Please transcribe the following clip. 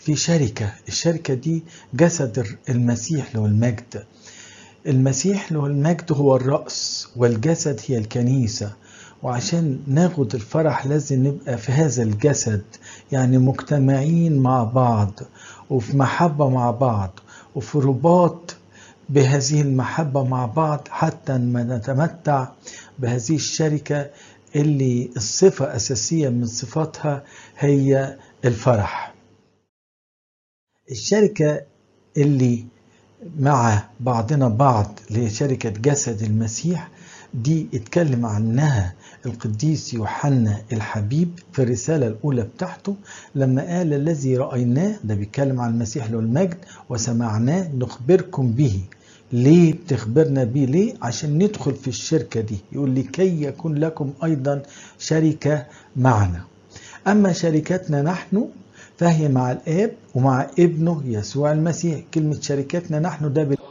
في شركة الشركة دي جسد المسيح له المجد المسيح له المجد هو الرأس والجسد هي الكنيسة وعشان ناخد الفرح لازم نبقى في هذا الجسد يعني مجتمعين مع بعض وفي محبة مع بعض وفي رباط بهذه المحبة مع بعض حتى ما نتمتع بهذه الشركة اللي الصفة أساسية من صفاتها هي الفرح الشركة اللي مع بعضنا بعض اللي هي شركة جسد المسيح دي اتكلم عنها القديس يوحنا الحبيب في الرسالة الأولى بتاعته لما قال الذي رأيناه ده بيتكلم عن المسيح له المجد وسمعناه نخبركم به ليه بتخبرنا بيه ليه عشان ندخل في الشركة دي يقول لكي يكون لكم أيضا شركة معنا أما شركتنا نحن فهي مع الآب ومع ابنه يسوع المسيح كلمة شركتنا نحن ده